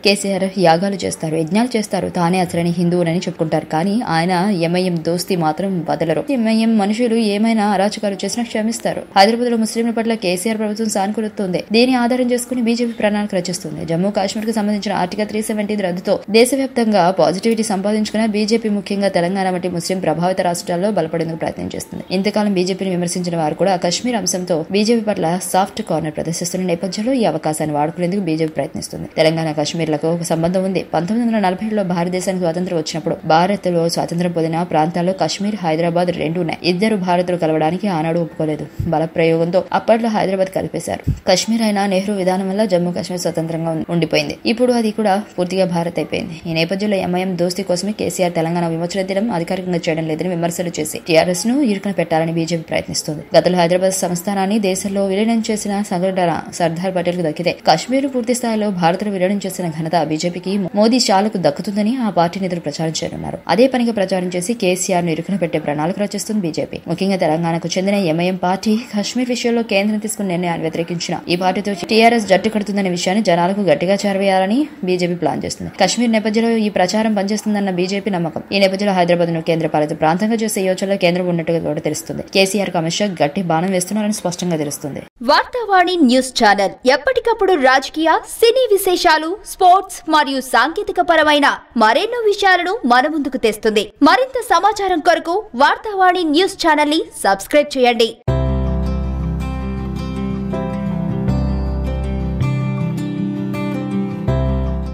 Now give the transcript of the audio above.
కేసీఆర్ యాగాలు చేస్తారు యజ్ఞాలు చేస్తారు తానే అసలని హిందువులని చెప్పుకుంటారు కానీ ఆయన ఎంఐఎం దోస్తి మాత్రం వదలరు ఎంఐఎం మనుషులు ఏమైనా అరాచకాలు చేసినా క్షమిస్తారు హైదరాబాద్ లో ముస్లింల పట్ల కేసీఆర్ ప్రభుత్వం సానుకూలతుంది దీని ఆధారం చేసుకుని బీజేపీ ప్రణాళిక రచిస్తుంది జమ్మూ కాశ్మీర్ కు సంబంధించిన ఆర్టికల్ త్రీ సెవెంటీ రద్దుతో దేశవ్యాప్తంగా పాజిటివిటీ సంపాదించుకున్న బీజేపీ ముఖ్యంగా తెలంగాణ వంటి ముస్లిం ప్రభావిత రాష్ట్రాల్లో బలపడేందుకు ప్రయత్నం చేస్తుంది ఇంతకాలం బీజేపీని విమర్శించిన వారు కూడా కశ్మీర్ అంశంతో బీజేపీ పట్ల సాఫ్ట్ కార్నర్ ప్రదర్శిస్తున్న నేపథ్యంలో ఈ అవకాశాన్ని వాడుకునేందుకు బీజేపీ ప్రయత్నిస్తుంది తెలంగాణ కశ్మీర్లకు ఒక సంబంధం ఉంది పంతొమ్మిది వందల నలభైలో భారతదేశానికి స్వాతంత్రం వచ్చినప్పుడు భారత్ లో స్వాతంత్రం పొందిన ప్రాంతాల్లో కశ్మీర్ హైదరాబాద్ రెండు ఉన్నాయి ఇద్దరు భారత్లు కలవడానికి ఆనాడు ఒప్పుకోలేదు బల ప్రయోగంతో అప్పట్లో హైదరాబాద్ కలిపేశారు కశ్మీర్ అయినా నెహ్రూ విధానం వల్ల జమ్మూ కాశ్మీర్ స్వతంత్రంగా ఉం- ఉండిపోయింది ఇప్పుడు అది కూడా పూర్తిగా భారత్ అయిపోయింది ఈ నేపథ్యంలో ఎంఐఎం దోస్తీ కోసమే కేసీఆర్ తెలంగాణ విమోచన దినం అధికారికంగా చేయడం లేదని విమర్శలు చేసి టీఆర్ఎస్ ను ఇరుకున పెట్టాలని బీజేపీ ప్రయత్నిస్తుంది గతంలో హైదరాబాద్ సంస్థానాన్ని దేశంలో విలీనం చేసిన సంఘటన సర్దార్ పటేల్ కు దక్కితే కశ్మీర్ పూర్తి స్థాయిలో భారత్లో విలీనం చేసిన ఘనత బీజేపీకి మోదీ చాలకు దక్కుతుందని ఆ పార్టీ నేతలు ప్రచారం చేయనున్నారు అదే పనిగా ప్రచారం చేసి కేసీఆర్ ను ఇరుకున పెట్టే ప్రణాళిక రచిస్తుంది బీజేపీ ముఖ్యంగా తెలంగాణకు చెందిన ఎంఐఎం పార్టీ కశ్మీర్ విషయంలో కేంద్రం తీసుకున్న నిర్ణయాన్ని వ్యతిరేకించిన ఈ పార్టీతో టీఆర్ఎస్ జట్టు కడుతుందనే విషయాన్ని జనాలకు గట్టిగా చేరవేయాలని బీజేపీ ప్లాన్ చేస్తుంది కశ్మీర్ నేపథ్యంలో ఈ ప్రచారం పనిచేస్తుందన్న బీజేపీ నమ్మకం ఈ నేపథ్యంలో హైదరాబాద్ ను కేంద్ర పాలిత ప్రాంతంగా చేసే యోచనలో కేంద్రం ఉన్నట్టుగా కూడా తెలుస్తుంది కేసీఆర్ కు అమిత్ షా గట్టి బాణం వేస్తున్నారని స్పష్టంగా తెలుస్తుంది వార్తావాణి న్యూస్ ఛానల్ ఎప్పటికప్పుడు రాజకీయ సినీ విశేషాలు స్పోర్ట్స్ మరియు సాంకేతిక పరమైన మరెన్నో విషయాలను మన ముందుకు తెస్తుంది మరింత సమాచారం కొరకు వార్తావాణి న్యూస్ ఛానల్ ని సబ్స్క్రైబ్ చేయండి